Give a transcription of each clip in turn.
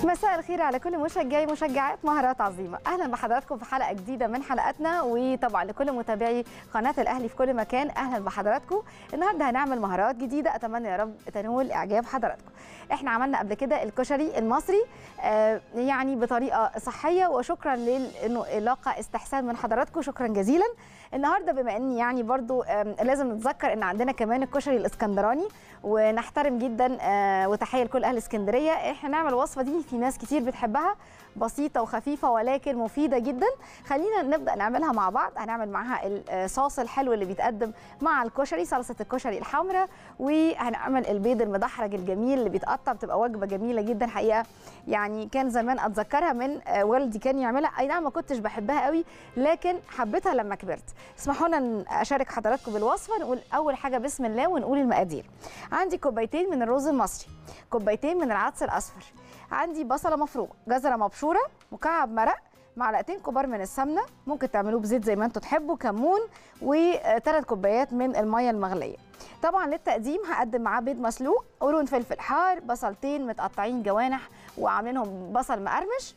مساء الخير على كل مشجعي مشجعات مهارات عظيمه اهلا بحضراتكم في حلقه جديده من حلقاتنا وطبعا لكل متابعي قناه الاهلي في كل مكان اهلا بحضراتكم النهارده هنعمل مهارات جديده اتمنى يا رب تنول اعجاب حضراتكم احنا عملنا قبل كده الكشري المصري آه يعني بطريقه صحيه وشكرا لانه لاقى استحسان من حضراتكم شكرا جزيلا النهارده بما ان يعني برضو لازم نتذكر ان عندنا كمان الكشري الاسكندراني ونحترم جدا وتحيه لكل اهل اسكندريه احنا نعمل الوصفه دي في ناس كتير بتحبها بسيطه وخفيفه ولكن مفيده جدا خلينا نبدا نعملها مع بعض هنعمل معاها الصوص الحلو اللي بيتقدم مع الكشري صلصه الكشري الحمراء وهنعمل البيض المدحرج الجميل اللي بيتقطع بتبقى وجبه جميله جدا حقيقه يعني كان زمان اتذكرها من والدي كان يعملها اي نعم ما كنتش بحبها قوي لكن حبيتها لما كبرت اسمحوا لنا اشارك حضراتكم بالوصفه نقول اول حاجه بسم الله ونقول المقادير عندي كوبايتين من الرز المصري كوبايتين من العدس الاصفر عندي بصله مفرومه جزره مبشوره مكعب مرق معلقتين كبار من السمنه ممكن تعملوه بزيت زي ما انتم تحبوا كمون وثلاث كوبايات من الميه المغليه طبعا للتقديم هقدم معاه بيض مسلوق قرون فلفل حار بصلتين متقطعين جوانح وعاملينهم بصل مقرمش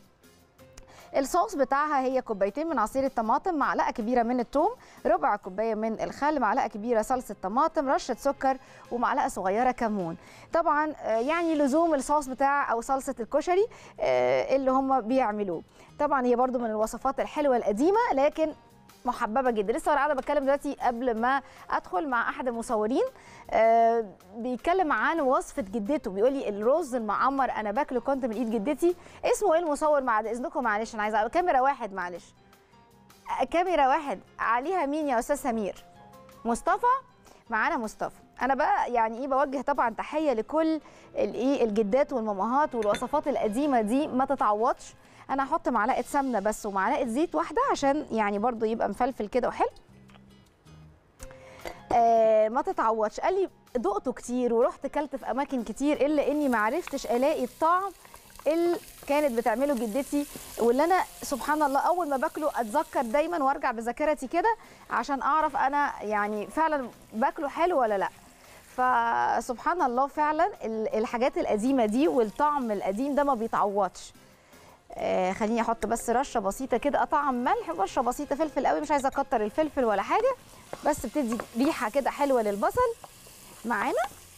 الصوص بتاعها هي كوبايتين من عصير الطماطم معلقه كبيره من الثوم ربع كوبايه من الخل معلقه كبيره صلصه طماطم رشه سكر ومعلقه صغيره كمون طبعا يعني لزوم الصوص بتاع او صلصه الكشري اللي هم بيعملوه طبعا هي برده من الوصفات الحلوه القديمه لكن محببه جدا لسه وانا قاعده بتكلم دلوقتي قبل ما ادخل مع احد المصورين آه بيتكلم عن وصفه جدته بيقول لي الرز المعمر انا باكله كنت من ايد جدتي اسمه ايه المصور بعد اذنكم معلش انا عايزه كاميرا واحد معلش كاميرا واحد عليها مين يا استاذ سمير مصطفى معانا مصطفى انا بقى يعني ايه بوجه طبعا تحيه لكل الايه الجدات والمامهات والوصفات القديمه دي ما تتعوضش انا هحط معلقه سمنه بس ومعلقه زيت واحده عشان يعني برضو يبقى مفلفل كده وحلو آه ما تتعوضش قال لي دقته كتير ورحت كلت في اماكن كتير الا اني ما عرفتش الاقي الطعم اللي كانت بتعمله جدتي واللي انا سبحان الله اول ما باكله اتذكر دايما وارجع بذاكرتي كده عشان اعرف انا يعني فعلا باكله حلو ولا لا فسبحان الله فعلا الحاجات القديمه دي والطعم القديم ده ما بيتعوضش آه خليني احط بس رشه بسيطه كده اطعم ملح رشه بسيطه فلفل قوي مش عايزه اكتر الفلفل ولا حاجه بس بتدي ريحه كده حلوه للبصل معانا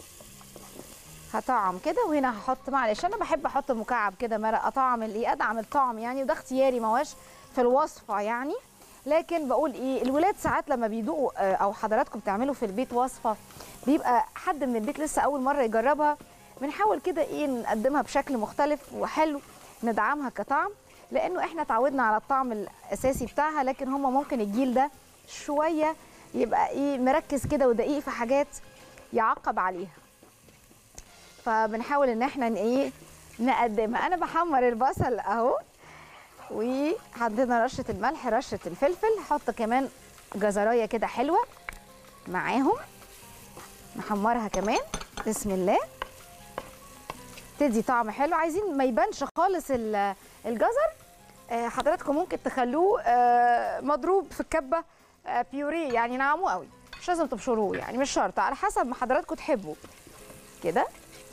هطعم كده وهنا هحط معلش انا بحب احط مكعب كده مرق اطعم الايه ادعم الطعم يعني وده اختياري ما هوش في الوصفه يعني لكن بقول ايه الولاد ساعات لما بيدوقوا او حضراتكم بتعملوا في البيت وصفه بيبقى حد من البيت لسه اول مره يجربها بنحاول كده ايه نقدمها بشكل مختلف وحلو ندعمها كطعم لانه احنا اتعودنا على الطعم الاساسي بتاعها لكن هم ممكن الجيل ده شويه يبقى ايه مركز كده ودقيق في حاجات يعقب عليها فبنحاول ان احنا ايه نقدمها انا بحمر البصل اهو وحطينا رشه الملح رشه الفلفل هحط كمان جزرايه كده حلوه معاهم نحمرها كمان بسم الله تدي طعم حلو عايزين ما يبانش خالص الجزر حضراتكم ممكن تخلوه مضروب في الكبه بيوري يعني نعمه قوي مش لازم تبشروه يعني مش شرط على حسب ما حضراتكم تحبوا كده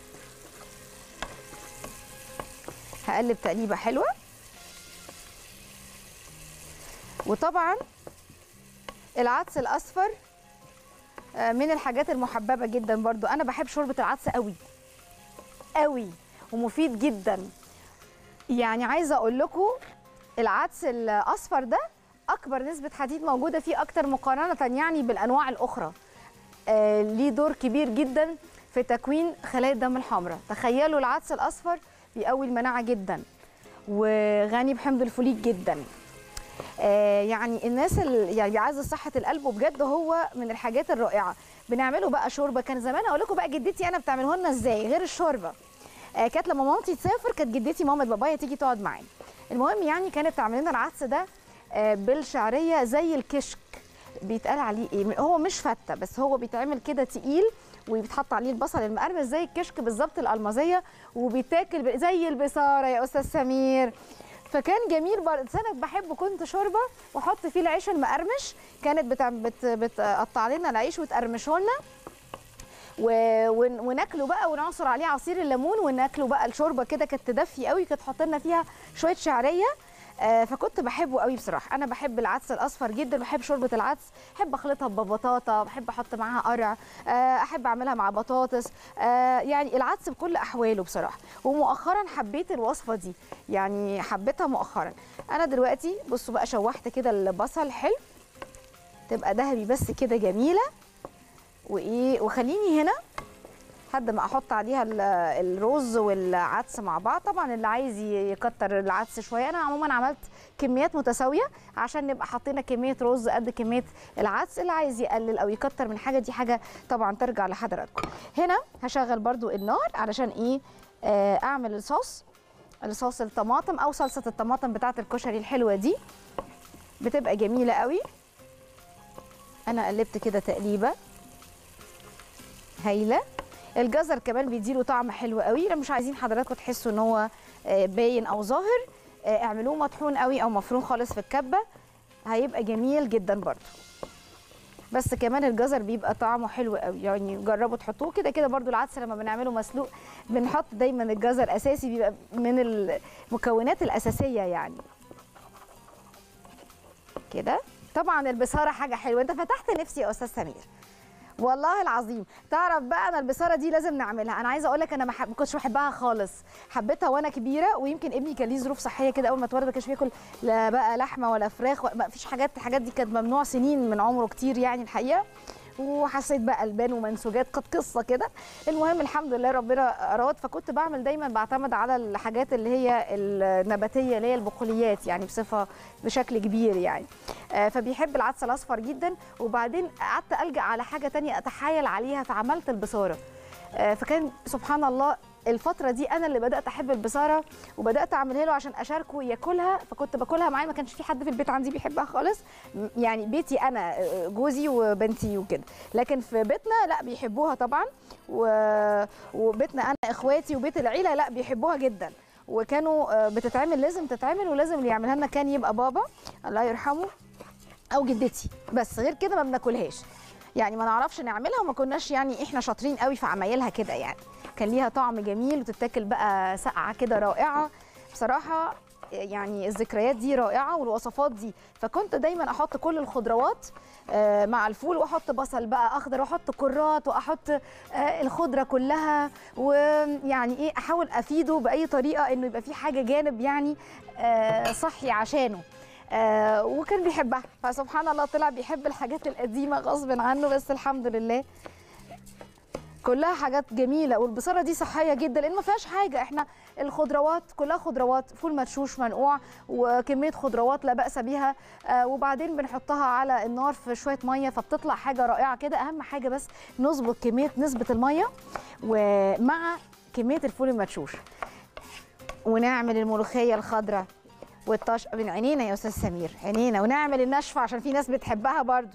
هقلب تقليبه حلوه وطبعا العدس الاصفر من الحاجات المحببه جدا برضو انا بحب شوربه العدس قوي قوي ومفيد جدا يعني عايزه اقول لكم العدس الاصفر ده اكبر نسبه حديد موجوده فيه اكتر مقارنه يعني بالانواع الاخرى آه ليه دور كبير جدا في تكوين خلايا الدم الحمراء تخيلوا العدس الاصفر بيقوي المناعه جدا وغني بحمض الفوليك جدا آه يعني الناس اللي يعني عايزه صحه القلب وبجد هو من الحاجات الرائعه بنعمله بقى شوربه كان زمان اقول لكم بقى جدتي انا بتعمله لنا ازاي غير الشوربه آه كانت لما مامتي تسافر كانت جدتي مامه بابايا تيجي تقعد معانا المهم يعني كانت تعمل لنا العدس ده آه بالشعريه زي الكشك بيتقال عليه ايه هو مش فته بس هو بيتعمل كده تقيل وبيتحط عليه البصل المقرمش زي الكشك بالظبط الالمازيه وبيتاكل زي البصاره يا استاذ سمير فكان جميل برضه انا بحبه كنت شوربه واحط فيه العيش المقرمش كانت بتع... بت... بتقطع لنا العيش وتقرمشه لنا و- ون- وناكله بقى ونعصر عليه عصير الليمون وناكله بقى الشوربه كده كانت تدفي قوي كانت تحط لنا فيها شويه شعريه آه، فكنت بحبه قوي بصراحه انا بحب العدس الاصفر جدا بحب شوربه العدس بحب اخلطها ببطاطا بحب احط معاها قرع آه، احب اعملها مع بطاطس آه، يعني العدس بكل احواله بصراحه ومؤخرا حبيت الوصفه دي يعني حبيتها مؤخرا انا دلوقتي بصوا بقى شوحت كده البصل حلو تبقى ذهبي بس كده جميله وايه وخليني هنا لحد ما احط عليها ال- الرز والعدس مع بعض طبعا اللي عايز ي- يكتر العدس شويه انا عموما عملت كميات متساويه عشان نبقى حطينا كميه رز قد كميه العدس اللي عايز يقلل او يكتر من حاجه دي حاجه طبعا ترجع لحضراتكم هنا هشغل برضو النار علشان ايه آه اعمل الصوص الصوص الطماطم او صلصه الطماطم بتاعه الكشري الحلوه دي بتبقى جميله قوي انا قلبت كده تقليبه هايله الجزر كمان بيديله طعم حلو قوي لو مش عايزين حضراتكم تحسوا ان هو آه، باين او ظاهر آه، اعملوه مطحون قوي او مفروم خالص في الكبه هيبقى جميل جدا برضو بس كمان الجزر بيبقى طعمه حلو قوي يعني جربوا تحطوه كده كده برضو العدس لما بنعمله مسلوق بنحط دايما الجزر اساسي بيبقى من المكونات الاساسيه يعني كده طبعا البصاره حاجه حلوه انت فتحت نفسي يا استاذ سمير والله العظيم تعرف بقى انا البصاره دي لازم نعملها انا عايزه اقول لك انا ما حب- ما كنتش بحبها خالص حبيتها وانا كبيره ويمكن ابني كان ليه ظروف صحيه كده اول ما اتولد ما كانش بياكل لا بقى لحمه ولا فراخ ولا- ما فيش حاجات الحاجات دي كانت ممنوع سنين من عمره كتير يعني الحقيقه وحسيت بقى البان ومنسوجات كانت قصه كده المهم الحمد لله ربنا اراد فكنت بعمل دايما بعتمد على الحاجات اللي هي النباتيه اللي هي البقوليات يعني بصفه بشكل كبير يعني آه، فبيحب العدس الاصفر جدا وبعدين قعدت الجا على حاجه تانية اتحايل عليها فعملت البصاره آه، فكان سبحان الله الفترة دي أنا اللي بدأت أحب البصارة وبدأت أعملها له عشان أشاركه ياكلها فكنت باكلها معاه ما كانش في حد في البيت عندي بيحبها خالص م- يعني بيتي أنا آه، جوزي وبنتي وكده لكن في بيتنا لا بيحبوها طبعا و... وبيتنا أنا إخواتي وبيت العيلة لا بيحبوها جدا وكانوا آه، بتتعمل لازم تتعمل ولازم اللي يعملها لنا كان يبقى بابا الله يرحمه او جدتي بس غير كده ما بناكلهاش يعني ما نعرفش نعملها وما كناش يعني احنا شاطرين قوي في عمايلها كده يعني كان ليها طعم جميل وتتاكل بقى ساقعه كده رائعه بصراحه يعني الذكريات دي رائعه والوصفات دي فكنت دايما احط كل الخضروات آه، مع الفول واحط بصل بقى اخضر واحط كرات واحط آه، الخضره كلها ويعني ايه احاول افيده باي طريقه انه يبقى في حاجه جانب يعني آه، صحي عشانه آه وكان بيحبها فسبحان الله طلع بيحب الحاجات القديمه غصب عنه بس الحمد لله كلها حاجات جميله والبصاره دي صحيه جدا لان ما فيهاش حاجه احنا الخضروات كلها خضروات فول مدشوش منقوع وكميه خضروات لا باس بيها آه وبعدين بنحطها على النار في شويه ميه فبتطلع حاجه رائعه كده اهم حاجه بس نظبط كميه نسبه الميه ومع كميه الفول المدشوش ونعمل الملوخيه الخضراء والطش من عينينا يا استاذ سمير عينينا ونعمل النشفه عشان في ناس بتحبها برضو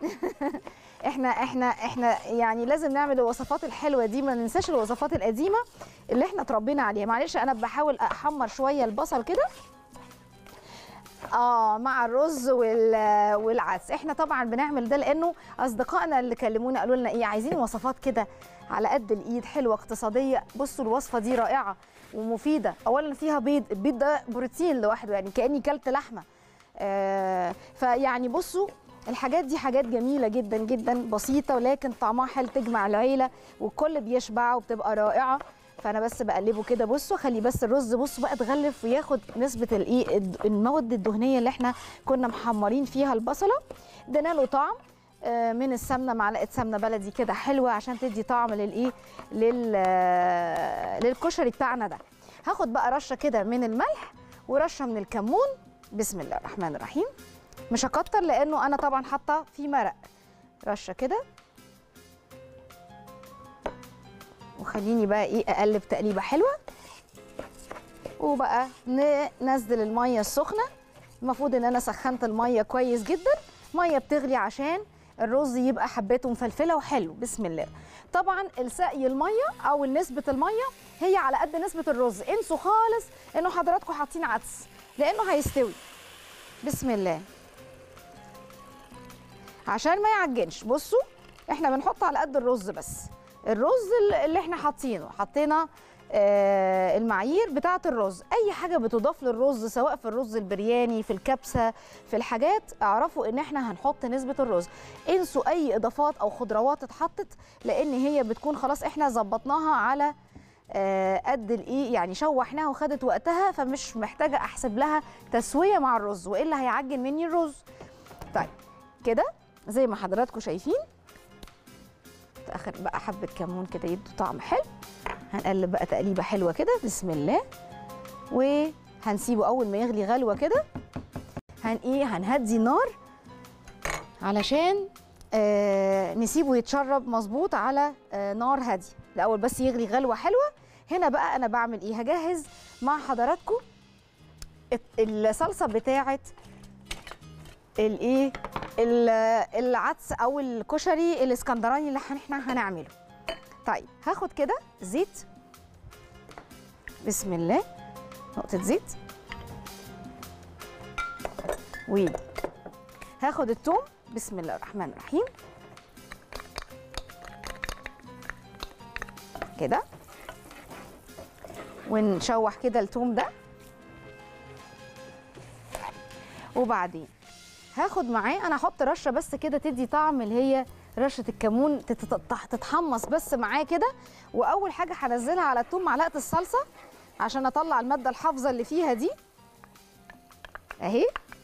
احنا احنا احنا يعني لازم نعمل الوصفات الحلوه دي ما ننساش الوصفات القديمه اللي احنا اتربينا عليها معلش انا بحاول احمر شويه البصل كده اه مع الرز وال- والعدس احنا طبعا بنعمل ده لانه اصدقائنا اللي كلمونا قالوا لنا ايه عايزين وصفات كده على قد الايد حلوه اقتصاديه بصوا الوصفه دي رائعه ومفيده اولا فيها بيض البيض ده بروتين لوحده يعني كاني كلت لحمه آه فيعني بصوا الحاجات دي حاجات جميلة جدا جدا بسيطة ولكن طعمها حلو تجمع العيلة والكل بيشبع وبتبقى رائعة فانا بس بقلبه كده بصوا خلي بس الرز بصوا بقى اتغلف وياخد نسبه الايه الد- المواد الدهنيه اللي احنا كنا محمرين فيها البصله ادينا له طعم آه، من السمنه معلقه سمنه بلدي كده حلوه عشان تدي طعم للايه لل آه، للكشري بتاعنا ده هاخد بقى رشه كده من الملح ورشه من الكمون بسم الله الرحمن الرحيم مش هكتر لانه انا طبعا حاطه فيه مرق رشه كده وخليني بقى ايه اقلب تقليبه حلوه وبقى ننزل الميه السخنه المفروض ان انا سخنت الميه كويس جدا ميه بتغلي عشان الرز يبقى حباته مفلفله وحلو بسم الله طبعا السقي الميه او نسبه الميه هي على قد نسبه الرز انسوا خالص انه حضراتكم حاطين عدس لانه هيستوي بسم الله عشان ما يعجنش بصوا احنا بنحط على قد الرز بس الرز ال- اللي احنا حاطينه حطينا آه، المعايير بتاعه الرز اي حاجه بتضاف للرز سواء في الرز البرياني في الكبسه في الحاجات اعرفوا ان احنا هنحط نسبه الرز انسوا اي اضافات او خضروات اتحطت لان هي بتكون خلاص احنا ظبطناها على آه، قد الايه يعني شوحناها وخدت وقتها فمش محتاجه احسب لها تسويه مع الرز والا هيعجن مني الرز طيب كده زي ما حضراتكم شايفين اخر بقى حبه كمون كده يدوا طعم حلو هنقلب بقى تقليبه حلوه كده بسم الله وهنسيبه اول ما يغلي غلوه كده هن ايه هنهدي النار علشان آه نسيبه يتشرب مظبوط على آه نار هاديه الاول بس يغلي غلوه حلوه هنا بقى انا بعمل ايه هجهز مع حضراتكم الت- الصلصه بتاعه الايه ال- العدس او الكشري الاسكندراني اللي احنا هنعمله طيب هاخد كده زيت بسم الله نقطه زيت و هاخد الثوم بسم الله الرحمن الرحيم كده ونشوح كده الثوم ده وبعدين هاخد معاه انا هحط رشه بس كده تدي طعم اللي هي رشه الكمون تتط- تتحمص بس معاه كده واول حاجه هنزلها على الثوم معلقه الصلصه عشان اطلع الماده الحافظه اللي فيها دي اهي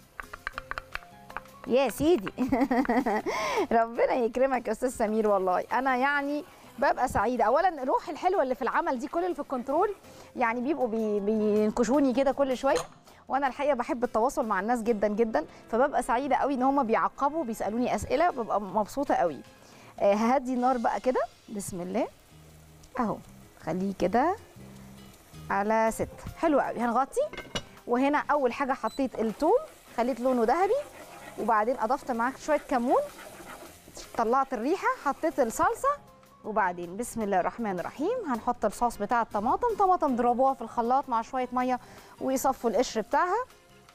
يا سيدي ربنا يكرمك يا استاذ سمير والله انا يعني ببقى سعيده اولا الروح الحلوه اللي في العمل دي كل اللي في الكنترول يعني بيبقوا بي بينكشوني كده كل شويه وانا الحقيقه بحب التواصل مع الناس جدا جدا فببقى سعيده قوي ان هم بيعقبوا بيسالوني اسئله ببقى مبسوطه قوي آه ههدي النار بقى كده بسم الله اهو خليه كده على ست حلو قوي هنغطي وهنا اول حاجه حطيت الثوم خليت لونه ذهبي وبعدين اضفت معاك شويه كمون طلعت الريحه حطيت الصلصه وبعدين بسم الله الرحمن الرحيم هنحط الصوص بتاع الطماطم طماطم ضربوها في الخلاط مع شويه ميه ويصفوا القشر بتاعها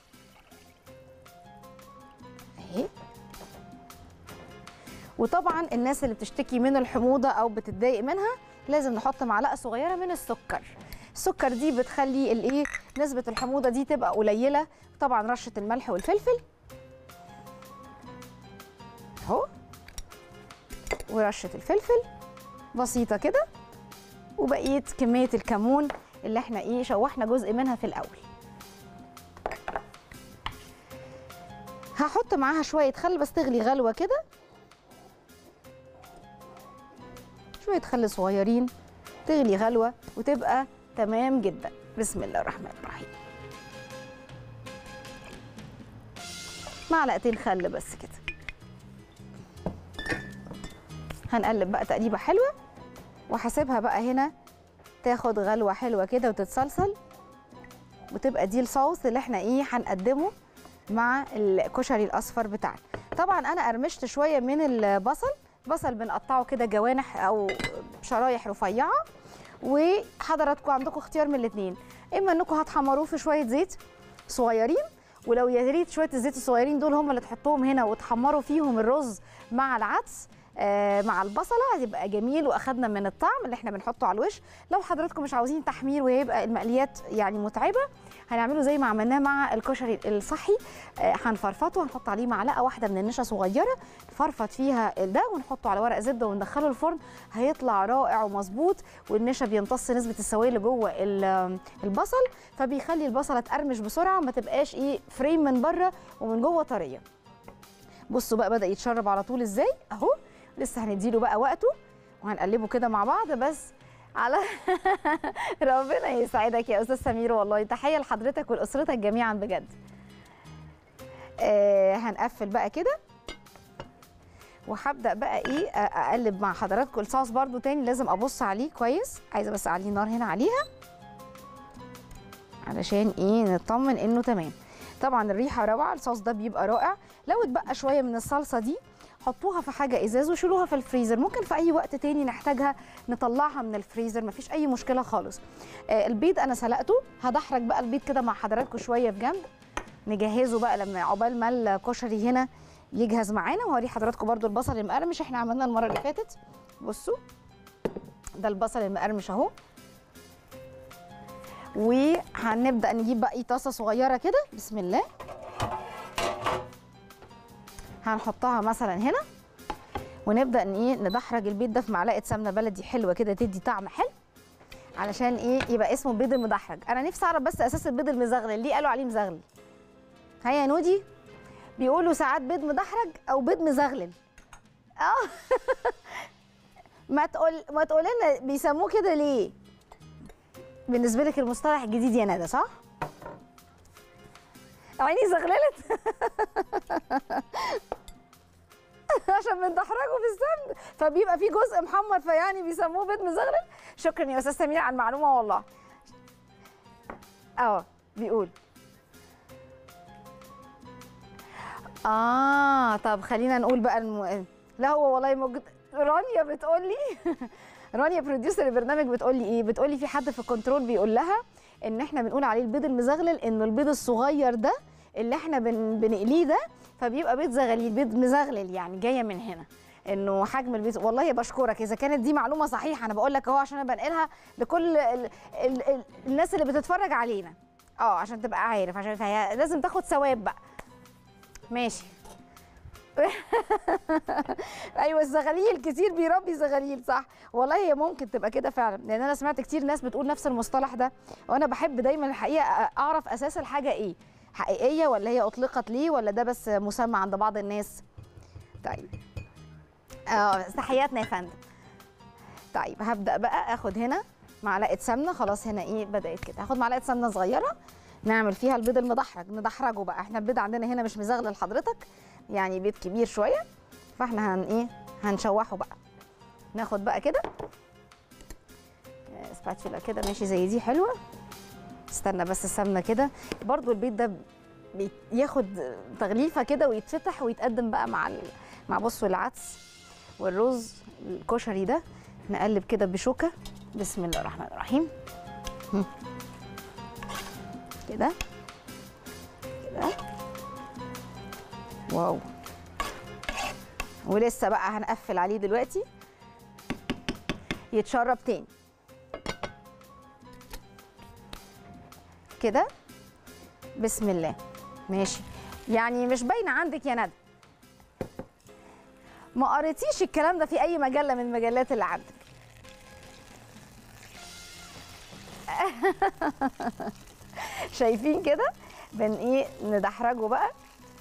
اهي وطبعا الناس اللي بتشتكي من الحموضه او بتتضايق منها لازم نحط معلقه صغيره من السكر السكر دي بتخلي الايه نسبه الحموضه دي تبقى قليله طبعا رشه الملح والفلفل اهو ورشه الفلفل بسيطه كده وبقيه كميه الكمون اللي احنا ايه شوحنا جزء منها في الاول هحط معاها شويه خل بس تغلي غلوه كده شويه خل صغيرين تغلي غلوه وتبقى تمام جدا بسم الله الرحمن الرحيم معلقتين خل بس كده هنقلب بقى تقليبه حلوه وهسيبها بقى هنا تاخد غلوه حلوه كده وتتسلسل وتبقى دي الصوص اللي احنا ايه هنقدمه مع الكشري الاصفر بتاعنا طبعا انا قرمشت شويه من البصل بصل بنقطعه كده جوانح او شرايح رفيعه وحضراتكم عندكم اختيار من الاثنين اما انكم هتحمروه في شويه زيت صغيرين ولو يا ريت شويه الزيت الصغيرين دول هم اللي تحطوهم هنا وتحمروا فيهم الرز مع العدس آه مع البصله هيبقى جميل واخدنا من الطعم اللي احنا بنحطه على الوش لو حضراتكم مش عاوزين تحمير ويبقى المقليات يعني متعبه هنعمله زي ما عملناه مع الكشري الصحي آه هنفرفطه هنحط عليه معلقه واحده من النشا صغيره نفرفط فيها ده ونحطه على ورق زبده وندخله الفرن هيطلع رائع ومظبوط والنشا بيمتص نسبه السوائل اللي جوه البصل فبيخلي البصله تقرمش بسرعه ما تبقاش ايه فريم من بره ومن جوه طريه بصوا بقى بدا يتشرب على طول ازاي اهو لسه هنديله بقى وقته وهنقلبه كده مع بعض بس على ربنا يسعدك يا استاذ سمير والله تحيه لحضرتك ولاسرتك جميعا بجد آه هنقفل بقى كده وهبدا بقى ايه اقلب مع حضراتكم الصوص برده تاني لازم ابص عليه كويس عايزه بس اعلي النار هنا عليها علشان ايه نطمن انه تمام طبعا الريحه روعه الصوص ده بيبقى رائع لو اتبقى شويه من الصلصه دي حطوها في حاجه ازاز وشيلوها في الفريزر ممكن في اي وقت تاني نحتاجها نطلعها من الفريزر مفيش اي مشكله خالص آه البيض انا سلقته هدحرج بقى البيض كده مع حضراتكم شويه في جنب نجهزه بقى لما عقبال ما الكشري هنا يجهز معانا وهوري حضراتكم برده البصل المقرمش احنا عملناه المره اللي فاتت بصوا ده البصل المقرمش اهو وهنبدا نجيب بقى ايه طاسه صغيره كده بسم الله هنحطها مثلا هنا ونبدا ان ايه ندحرج البيض ده في معلقه سمنه بلدي حلوه كده تدي طعم حلو علشان ايه يبقى اسمه بيض المدحرج انا نفسي اعرف بس اساس البيض المزغلل ليه قالوا عليه مزغلل هيا يا نودي بيقولوا ساعات بيض مدحرج او بيض مزغلل اه ما تقول ما تقول لنا بيسموه كده ليه بالنسبه لك المصطلح الجديد يا ندى صح عيني زغللت عشان بندحرجه في السمن فبيبقى فيه جزء محمر فيعني بيسموه بيض مزغلل شكرا يا استاذ سمير على المعلومه والله اه بيقول اه طب خلينا نقول بقى الم... لا هو والله موجود رانيا بتقول لي رانيا بروديوسر البرنامج بتقول لي ايه بتقول لي في حد في الكنترول بيقول لها ان احنا بنقول عليه البيض المزغلل انه البيض الصغير ده اللي احنا بن... بنقليه ده فبيبقى بيض زغليل بيض مزغلل يعني جايه من هنا انه حجم البيض والله بشكرك اذا كانت دي معلومه صحيحه انا بقول لك اهو عشان انا بنقلها لكل ال... ال... ال... الناس اللي بتتفرج علينا اه عشان تبقى عارف عشان فهي لازم تاخد ثواب بقى ماشي ايوه الزغاليل كتير بيربي زغاليل صح والله هي ممكن تبقى كده فعلا لان انا سمعت كتير ناس بتقول نفس المصطلح ده وانا بحب دايما الحقيقه اعرف اساس الحاجه ايه حقيقيه ولا هي اطلقت ليه ولا ده بس مسمى عند بعض الناس طيب اه تحياتنا يا فندم طيب هبدا بقى اخد هنا معلقه سمنه خلاص هنا ايه بدات كده هاخد معلقه سمنه صغيره نعمل فيها البيض المدحرج ندحرجه بقى احنا البيض عندنا هنا مش مزغلل حضرتك يعني بيض كبير شويه فاحنا هن ايه هنشوحه بقى ناخد بقى كده سباتشولا كده ماشي زي دي حلوه استنى بس السمنه كده برضو البيض ده بياخد تغليفه كده ويتفتح ويتقدم بقى مع ال... مع بصوا العدس والرز الكشري ده نقلب كده بشوكه بسم الله الرحمن الرحيم كده كده واو ولسه بقى هنقفل عليه دلوقتي يتشرب تاني كده بسم الله ماشي يعني مش باينه عندك يا ندى ما قريتيش الكلام ده في اي مجله من المجلات اللي عندك شايفين كده بن ايه ندحرجه بقى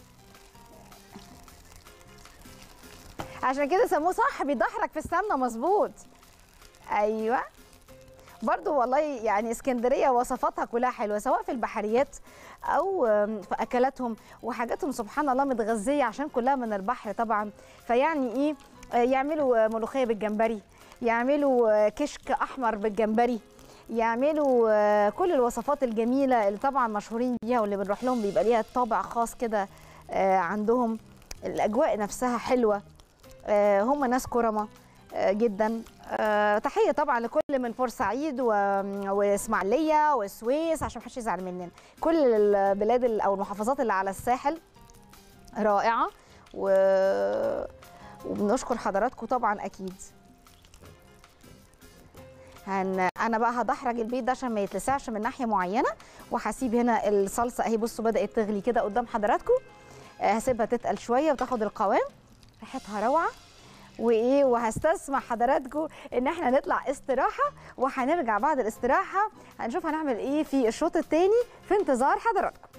عشان كده سموه صح بيدحرج في السمنه مظبوط ايوه برضو والله يعني اسكندريه وصفاتها كلها حلوه سواء في البحريات او في اكلاتهم وحاجاتهم سبحان الله متغذيه عشان كلها من البحر طبعا فيعني ايه يعملوا ملوخيه بالجمبري يعملوا كشك احمر بالجمبري يعملوا كل الوصفات الجميله اللي طبعا مشهورين بيها واللي بنروح لهم بيبقى ليها طابع خاص كده عندهم الاجواء نفسها حلوه هم ناس كرمه جدا تحيه طبعا لكل من بورسعيد واسماعيليه والسويس عشان محدش يزعل مننا كل البلاد او المحافظات اللي على الساحل رائعه و... وبنشكر حضراتكم طبعا اكيد هن... انا بقى هدحرج البيض ده عشان ما يتلسعش من ناحيه معينه وهسيب هنا الصلصه اهي بصوا بدات تغلي كده قدام حضراتكم هسيبها تتقل شويه وتاخد القوام ريحتها روعه وايه وهستسمح حضراتكم ان احنا نطلع استراحه وهنرجع بعد الاستراحه هنشوف هنعمل ايه في الشوط الثاني في انتظار حضراتكم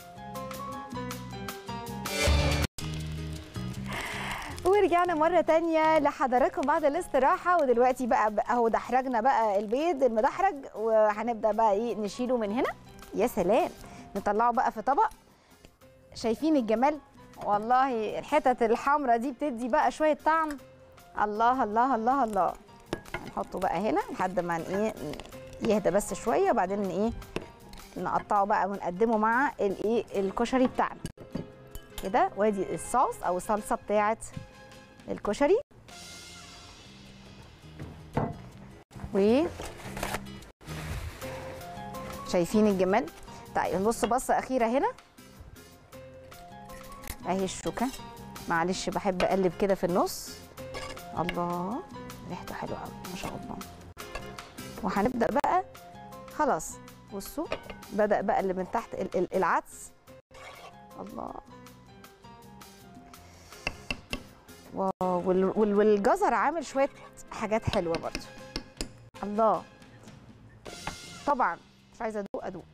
ورجعنا مرة تانية لحضراتكم بعد الاستراحة ودلوقتي بقى اهو دحرجنا بقى البيض المدحرج وهنبدأ بقى ايه نشيله من هنا يا سلام نطلعه بقى في طبق شايفين الجمال والله الحتت الحمراء دي بتدي بقى شوية طعم الله الله الله الله هنحطه بقى هنا لحد ما ايه يهدى بس شوية وبعدين ايه نقطعه بقى ونقدمه مع الايه الكشري بتاعنا كده وادي الصوص او الصلصه بتاعه الكشري و شايفين الجمال طيب نبص بصه اخيره هنا اهي الشوكه معلش بحب اقلب كده في النص الله ريحته حلوه قوي ما شاء الله وهنبدا بقى خلاص بصوا بدا بقى اللي من تحت ال- ال- العدس الله واو وال- وال- والجزر عامل شويه حاجات حلوه برضو الله طبعا مش عايزه ادوق ادوق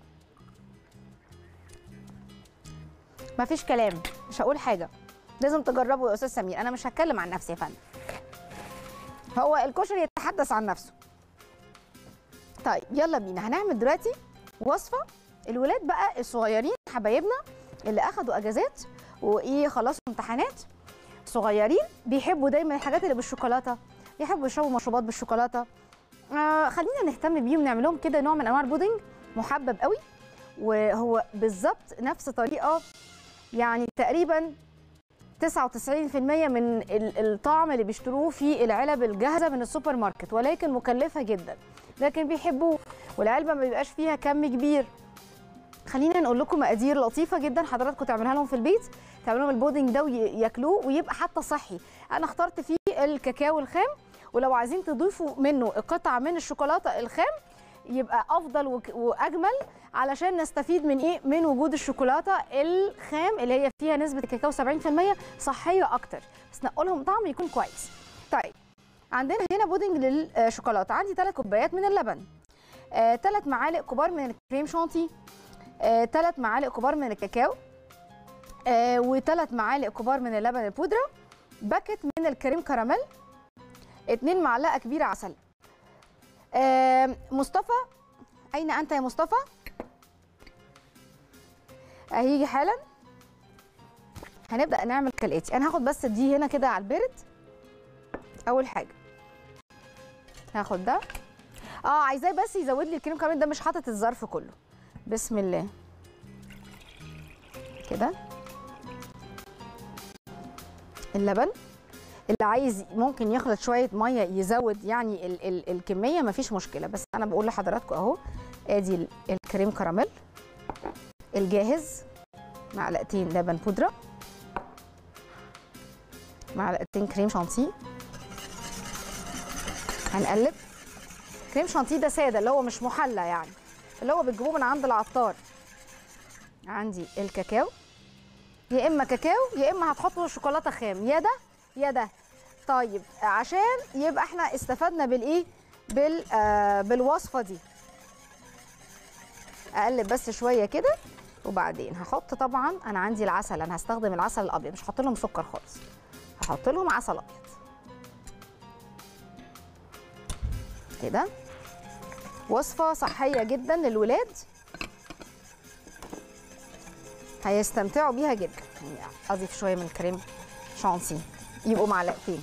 مفيش كلام مش هقول حاجه لازم تجربوا يا استاذ سمير انا مش هتكلم عن نفسي يا فندم هو الكشري يتحدث عن نفسه طيب يلا بينا هنعمل دلوقتي وصفه الولاد بقى الصغيرين حبايبنا اللي اخدوا اجازات وايه خلصوا امتحانات صغيرين بيحبوا دايما الحاجات اللي بالشوكولاته يحبوا يشربوا مشروبات بالشوكولاته آه خلينا نهتم بيهم نعمل لهم كده نوع من انواع البودنج محبب قوي وهو بالظبط نفس طريقه يعني تقريبا 99% من ال- الطعم اللي بيشتروه في العلب الجاهزه من السوبر ماركت ولكن مكلفه جدا لكن بيحبوه والعلبه ما بيبقاش فيها كم كبير خلينا نقول لكم مقادير لطيفه جدا حضراتكم تعملوها لهم في البيت تعملوا لهم البودنج ده وياكلوه ويبقى حتى صحي انا اخترت فيه الكاكاو الخام ولو عايزين تضيفوا منه قطعه من الشوكولاته الخام يبقى افضل وك- واجمل علشان نستفيد من ايه من وجود الشوكولاته الخام اللي هي فيها نسبه الكاكاو 70% صحيه اكتر بس نقولهم طعم يكون كويس طيب عندنا هنا بودنج للشوكولاته عندي 3 كوبايات من اللبن 3 معالق كبار من الكريم شانتي 3 معالق كبار من الكاكاو وثلاث معالق كبار من اللبن البودره باكت من الكريم كراميل 2 معلقه كبيره عسل آه، مصطفى اين انت يا مصطفى هيجي حالا هنبدا نعمل كالاتي انا هاخد بس دي هنا كده على البرد اول حاجه هاخد ده اه عايزاه بس يزود لي الكريم كراميل ده مش حاطط الظرف كله بسم الله كده اللبن اللي عايز ممكن يخلط شويه ميه يزود يعني ال ال الكميه مفيش مشكله بس انا بقول لحضراتكم اهو ادي ال- الكريم كراميل الجاهز معلقتين لبن بودره معلقتين كريم شانتيه هنقلب كريم شانتيه ده ساده اللي هو مش محلى يعني اللي هو بتجيبوه من عند العطار عندي الكاكاو يا اما كاكاو يا اما هتحطوا شوكولاته خام يا ده يا ده طيب عشان يبقى احنا استفدنا بالايه بال آه بالوصفه دي اقلب بس شويه كده وبعدين هحط طبعا انا عندي العسل انا هستخدم العسل الابيض مش هحط لهم سكر خالص هحط لهم عسل ابيض كده وصفه صحيه جدا للولاد هيستمتعوا بيها جدا يعني اضيف شويه من الكريم شانسي يبقوا معلقتين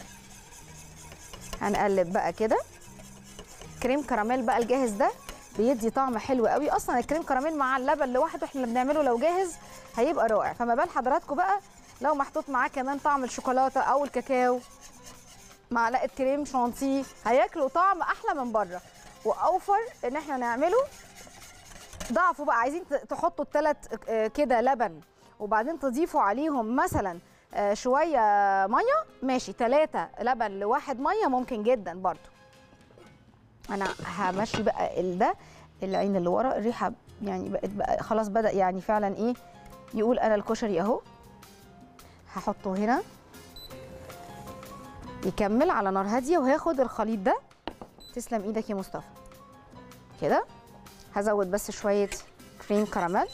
هنقلب بقى كده كريم كراميل بقى الجاهز ده بيدي طعم حلو قوي اصلا الكريم كراميل مع اللبن لوحده احنا اللي بنعمله لو جاهز هيبقى رائع فما بال حضراتكم بقى لو محطوط معاه كمان طعم الشوكولاته او الكاكاو معلقه كريم شانتيه هياكلوا طعم احلى من بره واوفر ان احنا نعمله ضعفوا بقى عايزين ت- تحطوا الثلاث كده لبن وبعدين تضيفوا عليهم مثلا آه، شويه ميه ماشي ثلاثة لبن لواحد ميه ممكن جدا برضو انا همشي بقى ال- ده العين اللي ورا الريحه يعني بقت بقى خلاص بدا يعني فعلا ايه يقول انا الكشري اهو هحطه هنا يكمل على نار هاديه وهاخد الخليط ده تسلم ايدك يا مصطفى كده هزود بس شويه كريم كراميل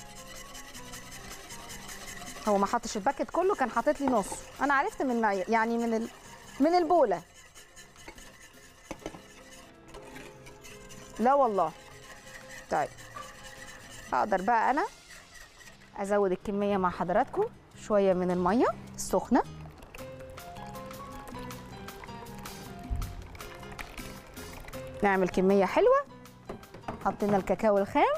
هو ما حطش الباكت كله كان حاطط لي نص انا عرفت من معي يعني من ال... من البوله لا والله طيب اقدر بقى انا ازود الكميه مع حضراتكم شويه من الميه السخنه نعمل كميه حلوه حطينا الكاكاو الخام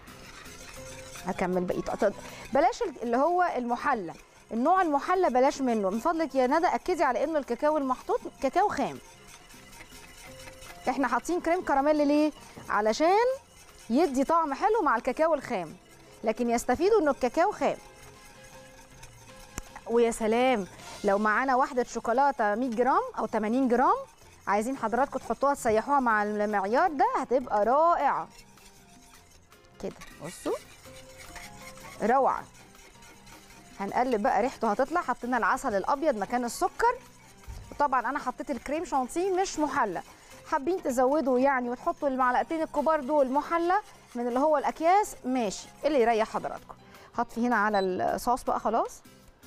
هكمل بقيه أط- بلاش ال- اللي هو المحلى النوع المحلى بلاش منه من فضلك يا ندى اكدي على انه الكاكاو المحطوط كاكاو خام احنا حاطين كريم كراميل ليه علشان يدي طعم حلو مع الكاكاو الخام لكن يستفيدوا انه الكاكاو خام ويا سلام لو معانا واحده شوكولاته 100 جرام او 80 جرام عايزين حضراتكم تحطوها تسيحوها مع المعيار ده هتبقى رائعه كده بصوا روعه هنقلب بقى ريحته هتطلع حطينا العسل الابيض مكان السكر وطبعا انا حطيت الكريم شانتيه مش محلى حابين تزودوا يعني وتحطوا المعلقتين الكبار دول محلى من اللي هو الاكياس ماشي اللي يريح حضراتكم هطفي هنا على الصوص بقى خلاص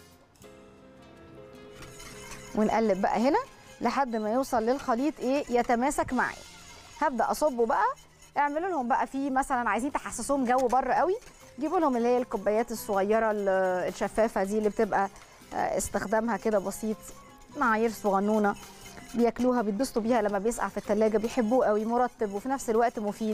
ونقلب بقى هنا لحد ما يوصل للخليط ايه يتماسك معايا هبدا اصبه بقى اعملوا لهم بقى فيه مثلا عايزين تحسسوهم جو بره قوي جيبوا لهم اللي هي الكوبايات الصغيره ال- الشفافه دي اللي بتبقى آه، استخدامها كده بسيط معايير صغنونه بياكلوها بيتبسطوا بيها لما بيسقع في التلاجة بيحبوه قوي مرطب وفي نفس الوقت مفيد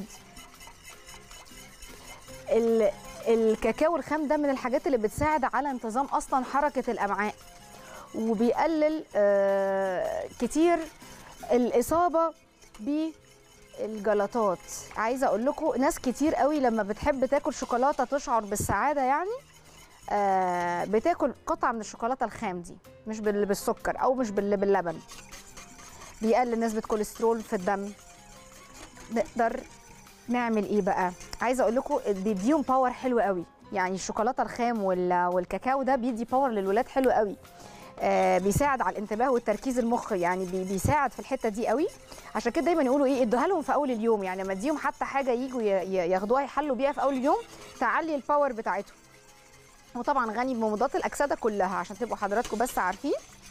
ال- الكاكاو الخام ده من الحاجات اللي بتساعد على انتظام اصلا حركه الامعاء وبيقلل آه، كتير الاصابه بالجلطات عايزه اقول لكم ناس كتير قوي لما بتحب تاكل شوكولاته تشعر بالسعاده يعني آه، بتاكل قطعه من الشوكولاته الخام دي مش بال- بالسكر او مش بال- باللبن بيقلل نسبه كوليسترول في الدم نقدر نعمل ايه بقى عايزه اقول لكم بيديهم باور حلو قوي يعني الشوكولاته الخام وال- والكاكاو ده بيدي باور للولاد حلو قوي آه بيساعد على الانتباه والتركيز المخ يعني بي بيساعد في الحته دي قوي عشان كده دايما يقولوا ايه ادوها لهم في اول اليوم يعني لما اديهم حتى حاجه يجوا ي- ي- ياخدوها يحلوا بيها في اول اليوم تعلي الباور بتاعتهم وطبعا غني بمضادات الاكسده كلها عشان تبقوا حضراتكم بس عارفين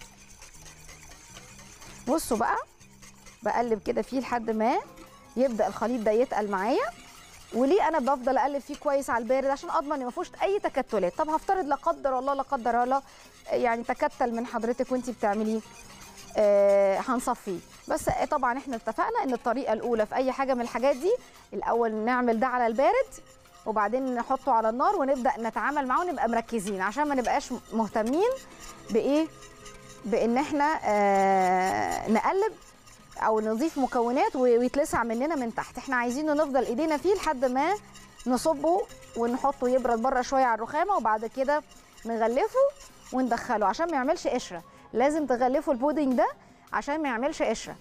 بصوا بقى بقلب كده فيه لحد ما يبدا الخليط ده يتقل معايا وليه انا بفضل اقلب فيه كويس على البارد عشان اضمن ان ما فيهوش اي تكتلات طب هفترض لا قدر الله لا قدر الله يعني تكتل من حضرتك وانت بتعمليه آه هنصفيه بس طبعا احنا اتفقنا ان الطريقه الاولى في اي حاجه من الحاجات دي الاول نعمل ده على البارد وبعدين نحطه على النار ونبدا نتعامل معاه ونبقى مركزين عشان ما نبقاش مهتمين بايه بان احنا آه نقلب او نضيف مكونات و- ويتلسع مننا من تحت احنا عايزينه نفضل ايدينا فيه لحد ما نصبه ونحطه يبرد بره شويه على الرخامه وبعد كده نغلفه وندخله عشان ما يعملش قشره لازم تغلفوا البودنج ده عشان ما يعملش قشره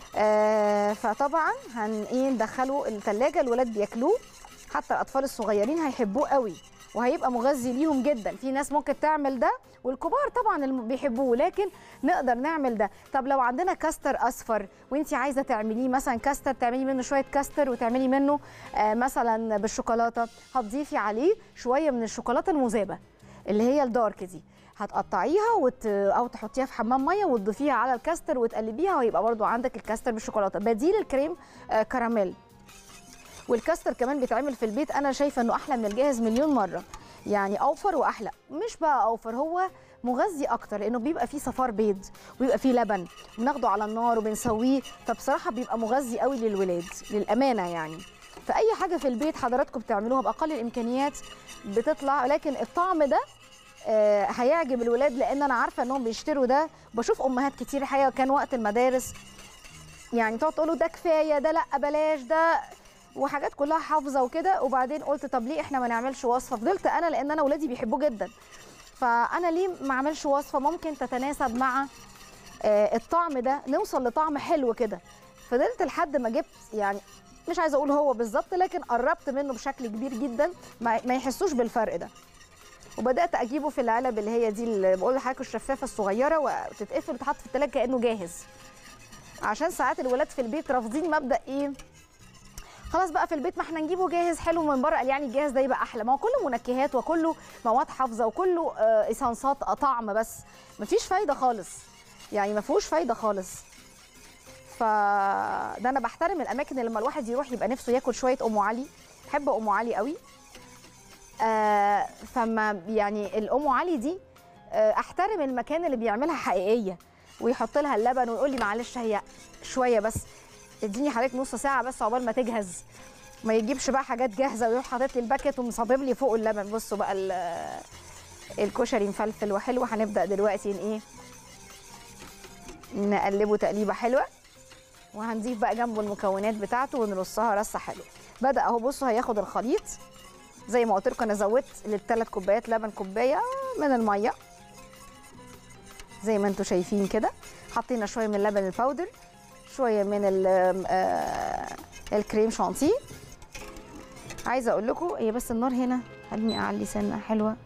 آه فطبعا هن ايه ندخله الثلاجه الولاد بياكلوه حتى الاطفال الصغيرين هيحبوه قوي وهيبقى مغذي ليهم جدا في ناس ممكن تعمل ده والكبار طبعا اللي بيحبوه لكن نقدر نعمل ده طب لو عندنا كاستر اصفر وانت عايزه تعمليه مثلا كاستر تعملي منه شويه كاستر وتعملي منه آه مثلا بالشوكولاته هتضيفي عليه شويه من الشوكولاته المذابه اللي هي الدارك دي هتقطعيها وت... او تحطيها في حمام ميه وتضيفيها على الكاستر وتقلبيها ويبقى برضو عندك الكاستر بالشوكولاته بديل الكريم آه كراميل والكاستر كمان بيتعمل في البيت انا شايفه انه احلى من الجاهز مليون مره يعني اوفر واحلى مش بقى اوفر هو مغذي اكتر لانه بيبقى فيه صفار بيض وبيبقى فيه لبن بناخده على النار وبنسويه فبصراحه بيبقى مغذي قوي للولاد للامانه يعني فاي حاجه في البيت حضراتكم بتعملوها باقل الامكانيات بتطلع لكن الطعم ده آه، هيعجب الولاد لان انا عارفه انهم بيشتروا ده بشوف امهات كتير الحقيقه كان وقت المدارس يعني تقعد تقولوا ده كفايه ده لا بلاش ده وحاجات كلها حافظه وكده وبعدين قلت طب ليه احنا ما نعملش وصفه فضلت انا لان انا ولادي بيحبوه جدا فانا ليه ما اعملش وصفه ممكن تتناسب مع آه، الطعم ده نوصل لطعم حلو كده فضلت لحد ما جبت يعني مش عايزه اقول هو بالظبط لكن قربت منه بشكل كبير جدا ما ما يحسوش بالفرق ده وبدات اجيبه في العلب اللي هي دي اللي بقول لحضرتك الشفافه الصغيره وتتقفل وتتحط في التلاجة كانه جاهز عشان ساعات الولاد في البيت رافضين مبدا ايه خلاص بقى في البيت ما احنا نجيبه جاهز حلو من بره قال يعني الجاهز ده يبقى احلى ما هو كله منكهات وكله مواد حافظه وكله آه، اسانسات طعم بس مفيش فايده خالص يعني ما فيهوش فايده خالص فده انا بحترم الاماكن اللي لما الواحد يروح يبقى نفسه ياكل شويه ام علي بحب ام علي قوي آه فما يعني الام علي دي آه احترم المكان اللي بيعملها حقيقيه ويحط لها اللبن ويقول لي معلش هي شويه بس اديني حضرتك نص ساعه بس عقبال ما تجهز ما يجيبش بقى حاجات جاهزه ويروح حاطط لي الباكت ومصابب لي فوق اللبن بصوا بقى ال- الكشري مفلفل وحلو هنبدا دلوقتي ن- ايه نقلبه تقليبه حلوه وهنضيف بقى جنبه المكونات بتاعته ونرصها رصه حلوه بدا اهو بصوا هياخد الخليط زي ما قلت لكم انا زودت للثلاث كوبايات لبن كوبايه من الميه زي ما انتم شايفين كده حطينا شويه من اللبن الباودر شويه من ال- آه، الكريم شانتيه عايزه اقول لكم هي بس النار هنا خليني اعلي سنه حلوه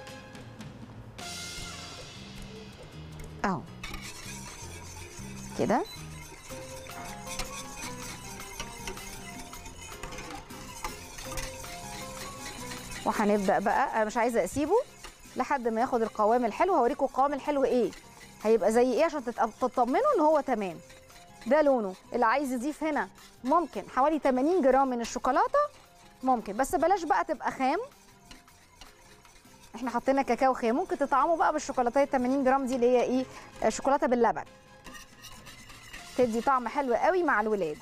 اهو كده وهنبدا بقى انا مش عايزه اسيبه لحد ما ياخد القوام الحلو هوريكم القوام الحلو ايه هيبقى زي ايه عشان تتأ- تطمنوا ان هو تمام ده لونه اللي عايز يضيف هنا ممكن حوالي 80 جرام من الشوكولاته ممكن بس بلاش بقى تبقى خام احنا حطينا كاكاو خام ممكن تطعموا بقى بالشوكولاته 80 جرام دي اللي هي ايه آه، شوكولاته باللبن تدي طعم حلو قوي مع الولاد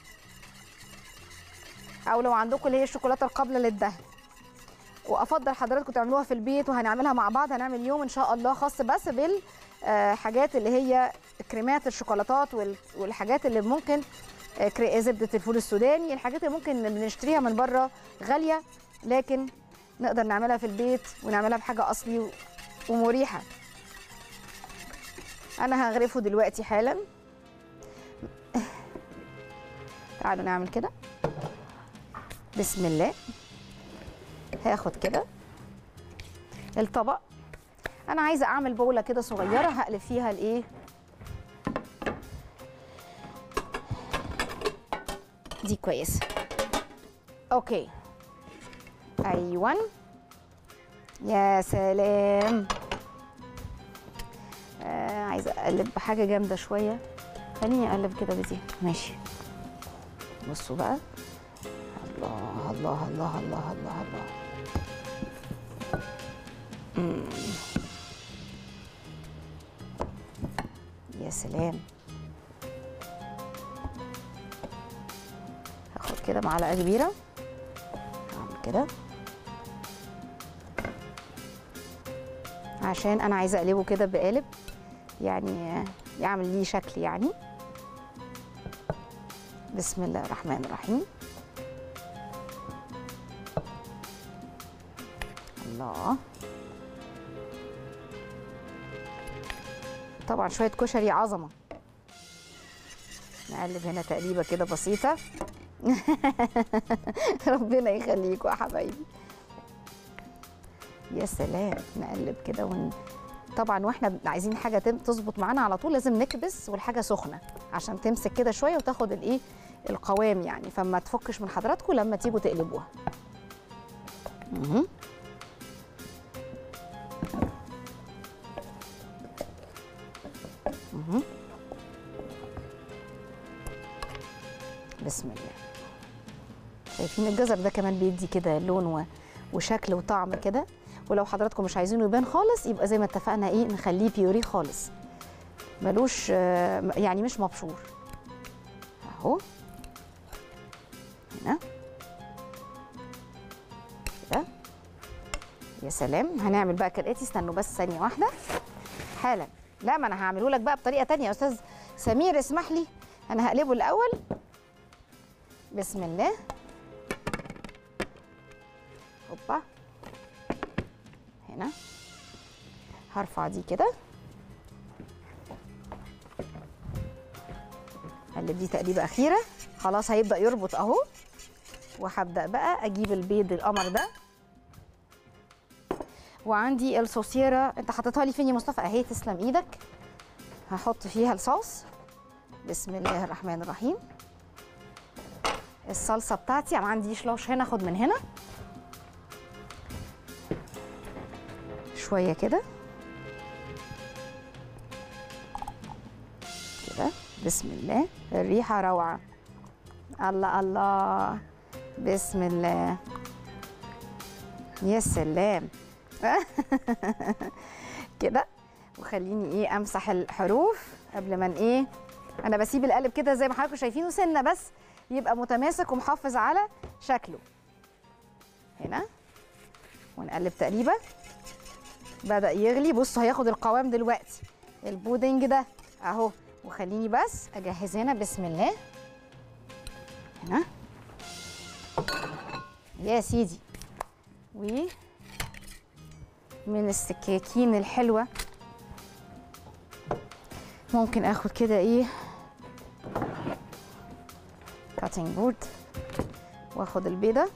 او لو عندكم اللي هي الشوكولاته القابله للدهن وافضل حضراتكم تعملوها في البيت وهنعملها مع بعض هنعمل يوم ان شاء الله خاص بس بالحاجات اللي هي كريمات الشوكولاتات وال- والحاجات اللي ممكن آه، كري- زبده الفول السوداني الحاجات اللي ممكن بنشتريها من بره غاليه لكن نقدر نعملها في البيت ونعملها بحاجه اصلي و- ومريحه انا هغرفه دلوقتي حالا تعالوا نعمل كده بسم الله هاخد كده الطبق انا عايزه اعمل بوله كده صغيره هقلب فيها الايه دي كويسه اوكي ايوه يا سلام آه عايزه اقلب بحاجه جامده شويه خليني اقلب كده بدي ماشي بصوا بقى الله الله الله الله الله الله مم. يا سلام هاخد كده معلقه كبيره اعمل كده عشان انا عايزه اقلبه كده بقالب يعني يعمل ليه شكل يعني بسم الله الرحمن الرحيم الله طبعا شويه كشري عظمه نقلب هنا تقليبه كده بسيطه ربنا يخليكم يا حبايبي يا سلام نقلب كده ون... طبعا واحنا عايزين حاجه تم- تظبط معانا على طول لازم نكبس والحاجه سخنه عشان تمسك كده شويه وتاخد الايه القوام يعني فما تفكش من حضراتكم لما تيجوا تقلبوها مهم. مهم. بسم الله شايفين الجزر ده كمان بيدي كده لون و... وشكل وطعم كده ولو حضراتكم مش عايزينه يبان خالص يبقى زي ما اتفقنا ايه نخليه بيوري خالص ملوش آه، يعني مش مبشور اهو هنا كده يا سلام هنعمل بقى كالاتي استنوا بس ثانيه واحده حالا لا ما انا هعمله لك بقى بطريقه تانية يا استاذ سمير اسمح لي انا هقلبه الاول بسم الله هوبا هنا هرفع دي كده قلب دي تقليبه اخيره خلاص هيبدا يربط اهو وهبدا بقى اجيب البيض القمر ده وعندي الصوصيره انت حطيتها لي فين يا مصطفى اهي تسلم ايدك هحط فيها الصوص بسم الله الرحمن الرحيم الصلصه بتاعتي انا عندي شلوش هنا اخد من هنا شويه كده كده بسم الله الريحه روعه الله الله بسم الله يا سلام كده وخليني ايه امسح الحروف قبل ما ن- ايه انا بسيب القلب كده زي ما حضراتكم شايفينه سنه بس يبقى متماسك ومحافظ على شكله هنا ونقلب تقليبه بدا يغلي بصوا هياخد القوام دلوقتي البودنج ده اهو وخليني بس اجهز هنا بسم الله هنا يا سيدي و من السكاكين الحلوه ممكن اخد كده ايه كاتنج بورد واخد البيضه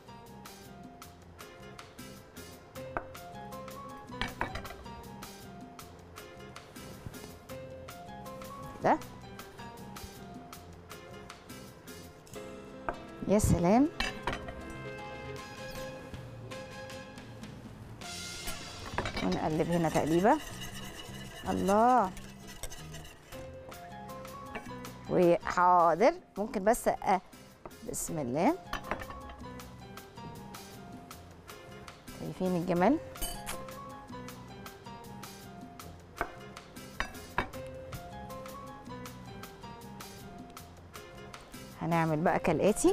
ده يا سلام ونقلب هنا تقليبه الله وحاضر ممكن بس أ... بسم الله شايفين الجمال هنعمل بقى كالآتي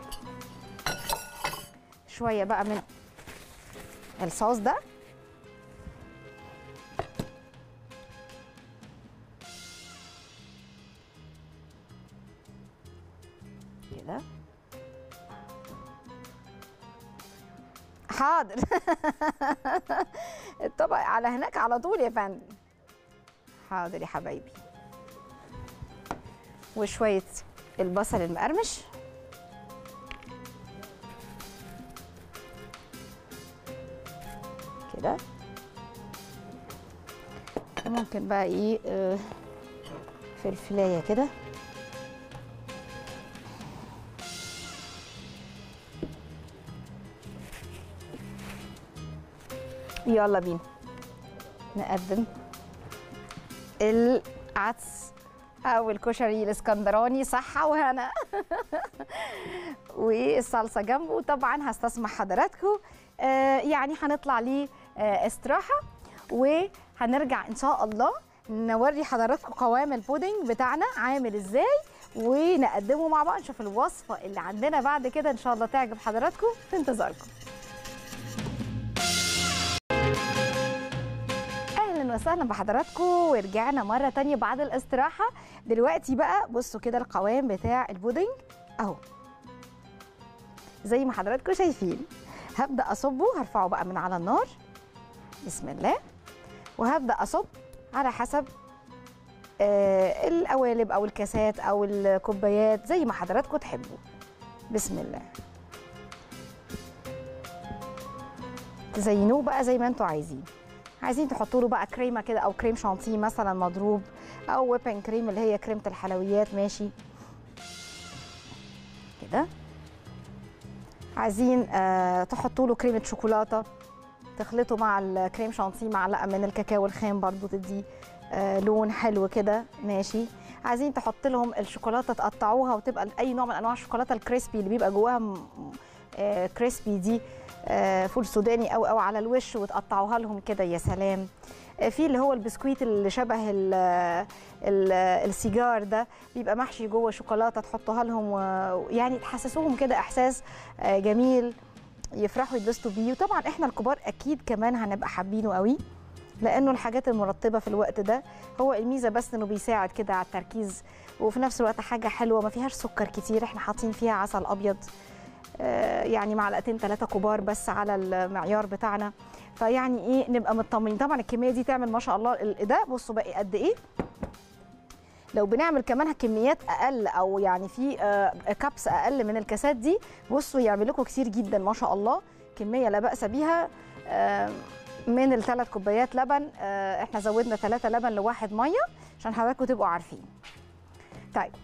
شوية بقى من الصوص ده كده حاضر الطبق على هناك على طول يا فندم حاضر يا حبايبي وشوية البصل المقرمش كده ممكن بقى ايه آه، فلفلايه كده يلا بينا نقدم العدس او الكشري الاسكندراني صحه وهنا والصلصه جنبه طبعا هستسمح حضراتكم آه يعني هنطلع ليه آه استراحه وهنرجع ان شاء الله نوري حضراتكم قوام البودنج بتاعنا عامل ازاي ونقدمه مع بعض نشوف الوصفه اللي عندنا بعد كده ان شاء الله تعجب حضراتكم في انتظاركم اهلا وسهلا بحضراتكم ورجعنا مره تانية بعد الاستراحه دلوقتي بقى بصوا كده القوام بتاع البودنج اهو زي ما حضراتكم شايفين هبدا اصبه هرفعه بقى من على النار بسم الله وهبدا اصب على حسب آه القوالب او الكاسات او الكوبايات زي ما حضراتكم تحبوا بسم الله تزينوه بقى زي ما انتوا عايزين عايزين تحطوا له بقى كريمه كده او كريم شانتيه مثلا مضروب او ويبن كريم اللي هي كريمه الحلويات ماشي كده عايزين آه تحطوا له كريمه شوكولاته تخلطوا مع الكريم شانتيه معلقه من الكاكاو الخام برضو تدي آه لون حلو كده ماشي عايزين تحط لهم الشوكولاته تقطعوها وتبقى اي نوع من انواع الشوكولاته الكريسبي اللي بيبقى جواها م- آه كريسبي دي آه فول سوداني او او على الوش وتقطعوها لهم كده يا سلام آه في اللي هو البسكويت اللي شبه ال ال السيجار ده بيبقى محشي جوه شوكولاته تحطوها لهم ويعني تحسسوهم كده احساس آه جميل يفرحوا يتبسطوا بيه وطبعا احنا الكبار اكيد كمان هنبقى حابينه قوي لانه الحاجات المرطبه في الوقت ده هو الميزه بس انه بيساعد كده على التركيز وفي نفس الوقت حاجه حلوه ما فيهاش سكر كتير احنا حاطين فيها عسل ابيض آه، يعني معلقتين ثلاثه كبار بس على المعيار بتاعنا فيعني ايه نبقى مطمنين طبعا الكميه دي تعمل ما شاء الله ال- ده بصوا بقى قد ايه لو بنعمل كمان كميات اقل او يعني في آه، كابس اقل من الكاسات دي بصوا يعمل لكم كتير جدا ما شاء الله كميه لا باس بيها آه، من الثلاث كوبايات لبن آه، احنا زودنا ثلاثة لبن لواحد ميه عشان حضراتكم تبقوا عارفين طيب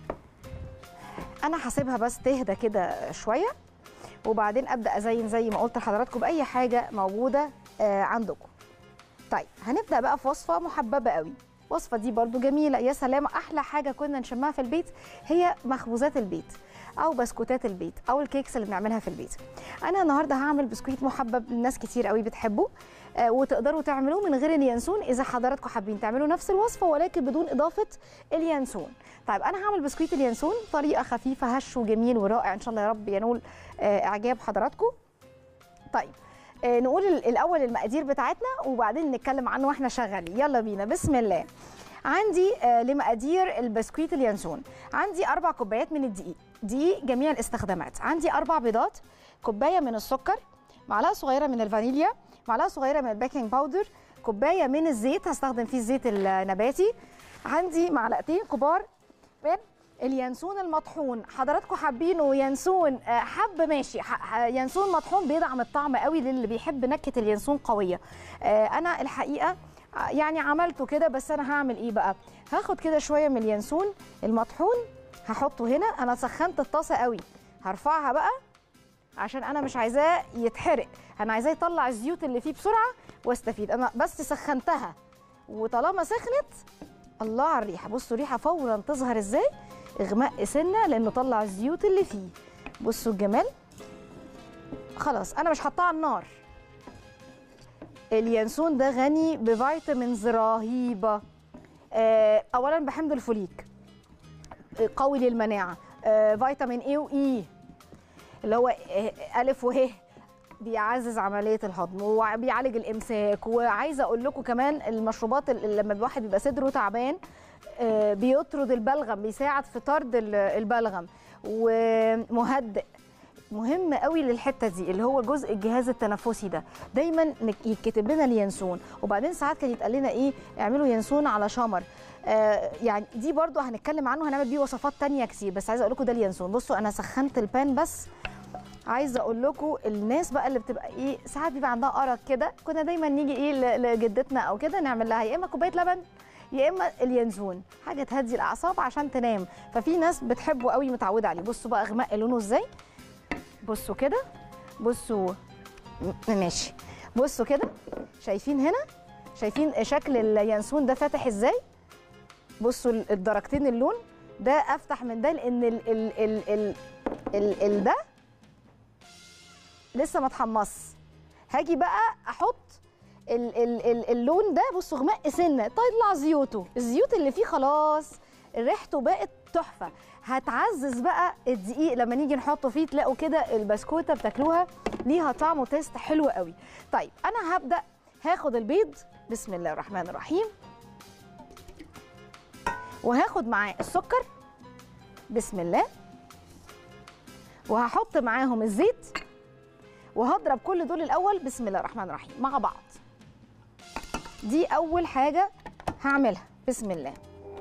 انا هسيبها بس تهدى كده شويه وبعدين ابدا ازين زي ما قلت لحضراتكم باي حاجه موجوده آه، عندكم طيب هنبدا بقى في وصفه محببه قوي الوصفه دي برضو جميله يا سلام احلى حاجه كنا نشمها في البيت هي مخبوزات البيت او بسكوتات البيت او الكيكس اللي بنعملها في البيت انا النهارده هعمل بسكويت محبب لناس كتير قوي بتحبه آه، وتقدروا تعملوه من غير اليانسون اذا حضراتكم حابين تعملوا نفس الوصفه ولكن بدون اضافه اليانسون طيب انا هعمل بسكويت اليانسون بطريقه خفيفه هش وجميل ورائع ان شاء الله يا رب ينول آه، اعجاب حضراتكم طيب آه، نقول ال- الاول المقادير بتاعتنا وبعدين نتكلم عنه واحنا شغالين يلا بينا بسم الله عندي آه، لمقادير البسكويت اليانسون عندي اربع كوبايات من الدقيق دقيق جميع الاستخدامات عندي اربع بيضات كوبايه من السكر معلقه صغيره من الفانيليا معلقه صغيره من البيكنج باودر كوبايه من الزيت هستخدم فيه الزيت النباتي عندي معلقتين كبار من اليانسون المطحون حضراتكم حابينه ينسون آه، حب ماشي ح- ح- ينسون مطحون بيدعم الطعم قوي للي بيحب نكهه اليانسون قويه آه، انا الحقيقه آه، يعني عملته كده بس انا هعمل ايه بقى هاخد كده شويه من اليانسون المطحون هحطه هنا انا سخنت الطاسه قوي هرفعها بقى عشان انا مش عايزاه يتحرق انا عايزاه يطلع الزيوت اللي فيه بسرعه واستفيد انا بس سخنتها وطالما سخنت الله على الريحه بصوا الريحه فورا تظهر ازاي اغماء سنه لانه طلع الزيوت اللي فيه بصوا الجمال خلاص انا مش حاطاه على النار اليانسون ده غني بفيتامينز رهيبه آه، اولا بحمض الفوليك آه، قوي للمناعه آه، فيتامين اي واي اللي هو آه، الف وه بيعزز عمليه الهضم وبيعالج الامساك وعايزه اقول لكم كمان المشروبات اللي لما الواحد بيبقى صدره تعبان آه، بيطرد البلغم بيساعد في طرد ال- البلغم ومهدئ مهم قوي للحته دي اللي هو جزء الجهاز التنفسي ده دايما نك- يتكتب لنا اليانسون وبعدين ساعات كان يتقال لنا ايه اعملوا يانسون على شمر آه يعني دي برضو هنتكلم عنه هنعمل بيه وصفات تانية كتير بس عايزه اقول لكم ده اليانسون بصوا انا سخنت البان بس عايزه اقول لكم الناس بقى اللي بتبقى ايه ساعات بيبقى عندها ارق كده كنا دايما نيجي ايه ل- لجدتنا او كده نعمل لها يا اما كوبايه لبن يا اما اليانسون حاجه تهدي الاعصاب عشان تنام ففي ناس بتحبه قوي متعوده عليه بصوا بقى اغماء لونه ازاي بصوا كده بصوا م- ماشي بصوا كده شايفين هنا شايفين شكل اليانسون ده فاتح ازاي بصوا ال- الدرجتين اللون ده افتح من ده لان ال ال ال ال ال ال ده لسه ما اتحمص هاجي بقى احط ال ال ال اللون ده بصوا غمق سنه طلع زيوته الزيوت اللي فيه خلاص ريحته بقت تحفه هتعزز بقى الدقيق لما نيجي نحطه فيه تلاقوا كده البسكوته بتاكلوها ليها طعم وتيست حلو قوي طيب انا هبدا هاخد البيض بسم الله الرحمن الرحيم وهاخد معاه السكر بسم الله وهحط معاهم الزيت وهضرب كل دول الاول بسم الله الرحمن الرحيم مع بعض دي اول حاجه هعملها بسم الله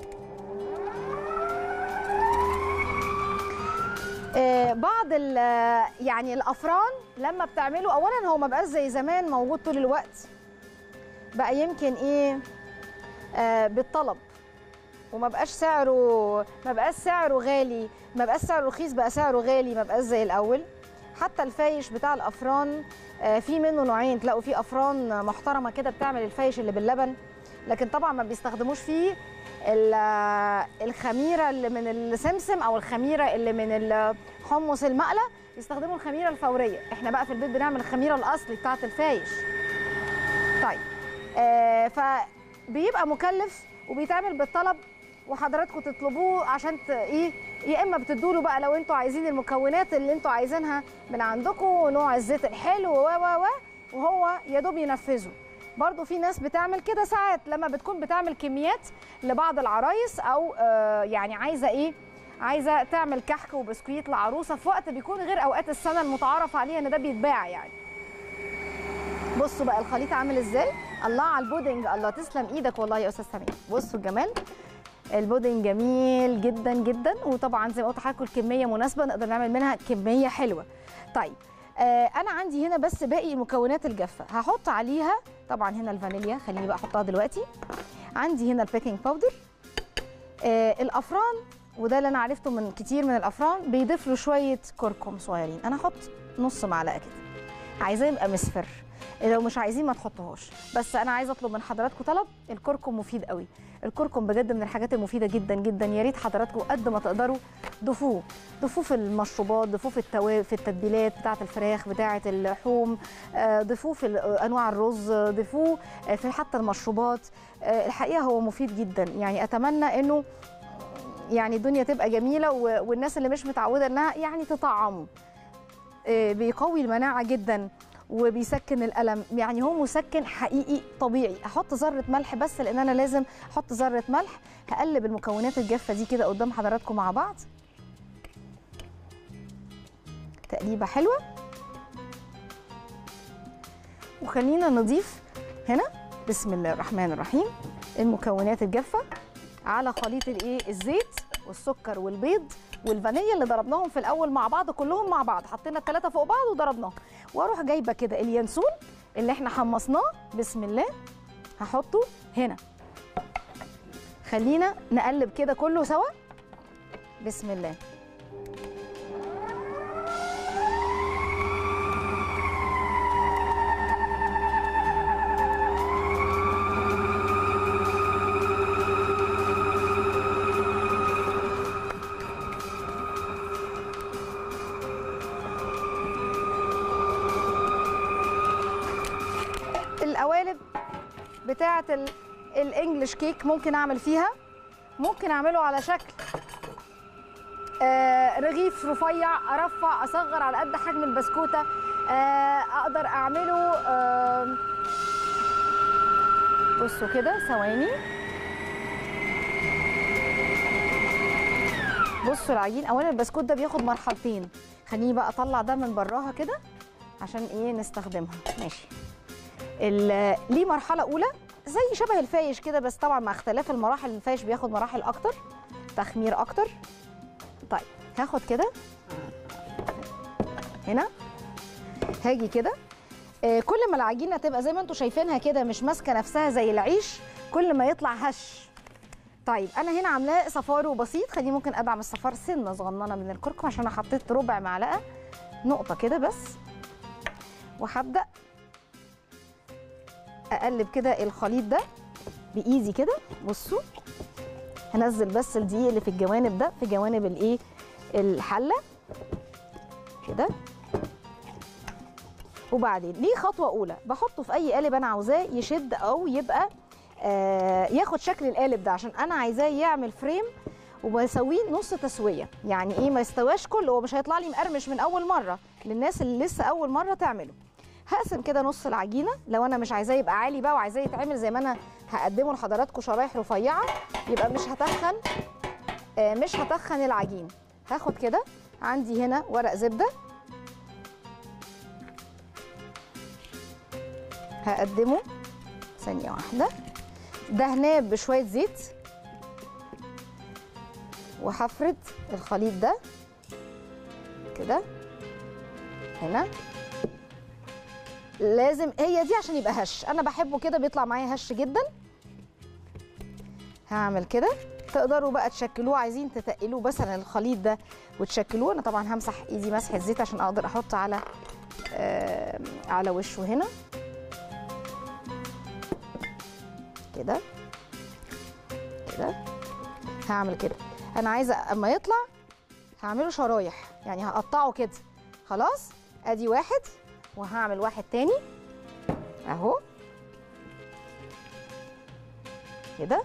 آه، بعض ال- يعني الافران لما بتعمله اولا هو ما بقاش زي زمان موجود طول الوقت بقى يمكن ايه آه بالطلب وما بقاش سعره ما بقاش سعره غالي ما بقاش سعره رخيص بقى سعره غالي ما بقاش زي الاول حتى الفايش بتاع الافران آه، في منه نوعين تلاقوا في افران محترمه كده بتعمل الفايش اللي باللبن لكن طبعا ما بيستخدموش فيه ال- الخميره اللي من السمسم او الخميره اللي من الحمص المقلى بيستخدموا الخميره الفوريه احنا بقى في البيت بنعمل الخميره الاصلي بتاعه الفايش طيب آه فبيبقى مكلف وبيتعمل بالطلب وحضراتكم تطلبوه عشان ت... ايه يا اما بتدوا له بقى لو انتوا عايزين المكونات اللي انتوا عايزينها من عندكم نوع الزيت الحلو و و و وهو يا دوب ينفذه برضو في ناس بتعمل كده ساعات لما بتكون بتعمل كميات لبعض العرايس او آه يعني عايزه ايه عايزه تعمل كحك وبسكويت لعروسه في وقت بيكون غير اوقات السنه المتعارف عليها ان ده بيتباع يعني بصوا بقى الخليط عامل ازاي الله على البودنج الله تسلم ايدك والله يا استاذ سمير بصوا الجمال البودنج جميل جدا جدا وطبعا زي ما قلت لحضراتكم الكميه مناسبه نقدر نعمل منها كميه حلوه طيب آه انا عندي هنا بس باقي المكونات الجافه هحط عليها طبعا هنا الفانيليا خليني بقى احطها دلوقتي عندي هنا البيكنج باودر آه الافران وده اللي انا عرفته من كتير من الافران بيضيف له شويه كركم صغيرين انا احط نص معلقه كده عايزاه يبقى مصفر لو مش عايزين ما تحطوهاش بس انا عايزه اطلب من حضراتكم طلب الكركم مفيد قوي الكركم بجد من الحاجات المفيده جدا جدا يا ريت حضراتكم قد ما تقدروا ضيفوه ضيفوه في المشروبات ضيفوه في التوا... في التتبيلات بتاعه الفراخ بتاعه اللحوم آه، ضيفوه في ال- انواع الرز ضيفوه آه، في حتى المشروبات آه، الحقيقه هو مفيد جدا يعني اتمنى انه يعني الدنيا تبقى جميله و- والناس اللي مش متعوده انها يعني تطعمه آه، بيقوي المناعه جدا وبيسكن الالم يعني هو مسكن حقيقي طبيعي احط ذره ملح بس لان انا لازم احط ذره ملح هقلب المكونات الجافه دي كده قدام حضراتكم مع بعض تقليبه حلوه وخلينا نضيف هنا بسم الله الرحمن الرحيم المكونات الجافه على خليط الايه الزيت والسكر والبيض والفانيليا اللي ضربناهم في الاول مع بعض كلهم مع بعض حطينا الثلاثه فوق بعض وضربناهم واروح جايبه كده اليانسون اللي احنا حمصناه بسم الله هحطه هنا خلينا نقلب كده كله سوا بسم الله القوالب بتاعه ال- الانجليش كيك ممكن اعمل فيها ممكن اعمله على شكل آه رغيف رفيع ارفع اصغر على قد حجم البسكوته آه اقدر اعمله آه بصوا كده ثواني بصوا العجين اولا البسكوت ده بياخد مرحلتين خليني بقى اطلع ده من براها كده عشان ايه نستخدمها ماشي ال- ليه مرحله اولى زي شبه الفايش كده بس طبعا مع اختلاف المراحل الفايش بياخد مراحل اكتر تخمير اكتر طيب هاخد كده هنا هاجي كده آه، كل ما العجينه تبقى زي ما انتم شايفينها كده مش ماسكه نفسها زي العيش كل ما يطلع هش طيب انا هنا عاملاه صفاره بسيط خليني ممكن ادعم الصفار سنه صغننه من الكركم عشان انا حطيت ربع معلقه نقطه كده بس وهبدا اقلب كده الخليط ده بايدي كده بصوا هنزل بس الدقيق اللي في الجوانب ده في جوانب الايه الحله كده وبعدين ليه خطوه اولى بحطه في اي قالب انا عاوزاه يشد او يبقى آه ياخد شكل القالب ده عشان انا عايزاه يعمل فريم وبسويه نص تسويه يعني ايه ما يستواش كله هو مش هيطلع لي مقرمش من اول مره للناس اللي لسه اول مره تعمله هقسم كده نص العجينه لو انا مش عايزاه يبقى عالي بقى وعايزاه يتعمل زي ما انا هقدمه لحضراتكم شرايح رفيعه يبقى مش هتخن آه مش هتخن العجين هاخد كده عندي هنا ورق زبده هقدمه ثانيه واحده دهناه بشويه زيت وهفرد الخليط ده كده هنا لازم هي دي عشان يبقى هش انا بحبه كده بيطلع معايا هش جدا هعمل كده تقدروا بقى تشكلوه عايزين تتقلوه مثلا الخليط ده وتشكلوه انا طبعا همسح ايدي مسحه زيت عشان اقدر احط على آه على وشه هنا كده كده هعمل كده انا عايزه اما يطلع هعمله شرايح يعني هقطعه كده خلاص ادي واحد وهعمل واحد تاني اهو كده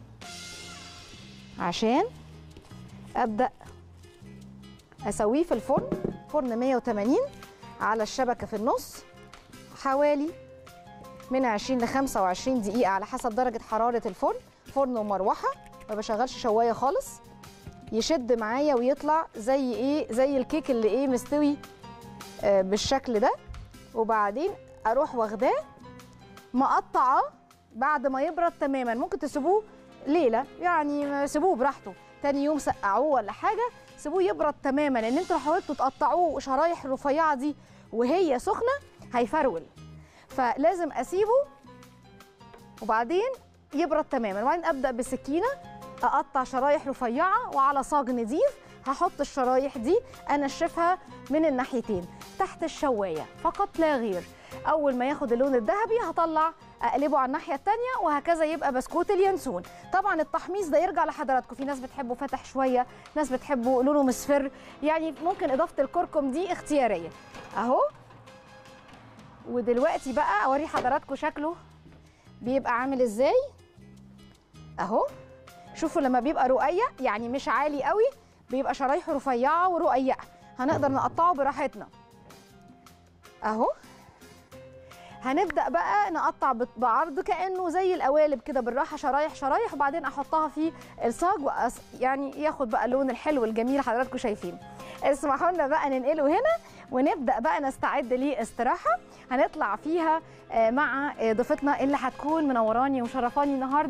عشان ابدا اسويه في الفرن فرن 180 على الشبكه في النص حوالي من 20 ل 25 دقيقه على حسب درجه حراره الفرن فرن ومروحه ما بشغلش شوايه خالص يشد معايا ويطلع زي ايه زي الكيك اللي ايه مستوي آه بالشكل ده وبعدين اروح واخداه مقطعاه بعد ما يبرد تماما ممكن تسيبوه ليله يعني سيبوه براحته تاني يوم سقعوه ولا حاجه سيبوه يبرد تماما لان انتوا لو حاولتوا تقطعوه شرايح الرفيعه دي وهي سخنه هيفرول فلازم اسيبه وبعدين يبرد تماما وبعدين ابدا بسكينه اقطع شرايح رفيعه وعلى صاج نضيف هحط الشرايح دي انشفها من الناحيتين تحت الشوايه فقط لا غير اول ما ياخد اللون الذهبي هطلع اقلبه على الناحيه الثانيه وهكذا يبقى بسكوت اليانسون طبعا التحميص ده يرجع لحضراتكم في ناس بتحبه فاتح شويه ناس بتحبه لونه مصفر يعني ممكن اضافه الكركم دي اختياريه اهو ودلوقتي بقى اوري حضراتكم شكله بيبقى عامل ازاي اهو شوفوا لما بيبقى رقيق يعني مش عالي قوي بيبقى شرايحه رفيعه ورقيقه هنقدر نقطعه براحتنا اهو هنبدا بقى نقطع بعرض كانه زي القوالب كده بالراحه شرايح شرايح وبعدين احطها في الصاج وأس يعني ياخد بقى اللون الحلو الجميل اللي حضراتكم شايفينه اسمحوا لنا بقى ننقله هنا ونبدا بقى نستعد لاستراحه هنطلع فيها مع ضيفتنا اللي هتكون منوراني ومشرفاني النهارده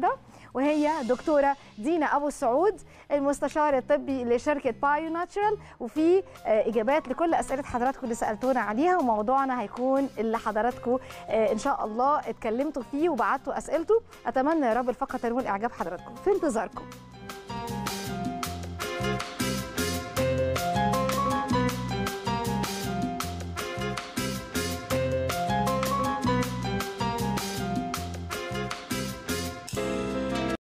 وهي دكتوره دينا ابو السعود المستشار الطبي لشركه بايو ناتشرال وفي آه، اجابات لكل اسئله حضراتكم اللي سالتونا عليها وموضوعنا هيكون اللي حضراتكم آه، ان شاء الله اتكلمتوا فيه وبعتوا اسئلته اتمنى يا رب الفقره تنول اعجاب حضراتكم في انتظاركم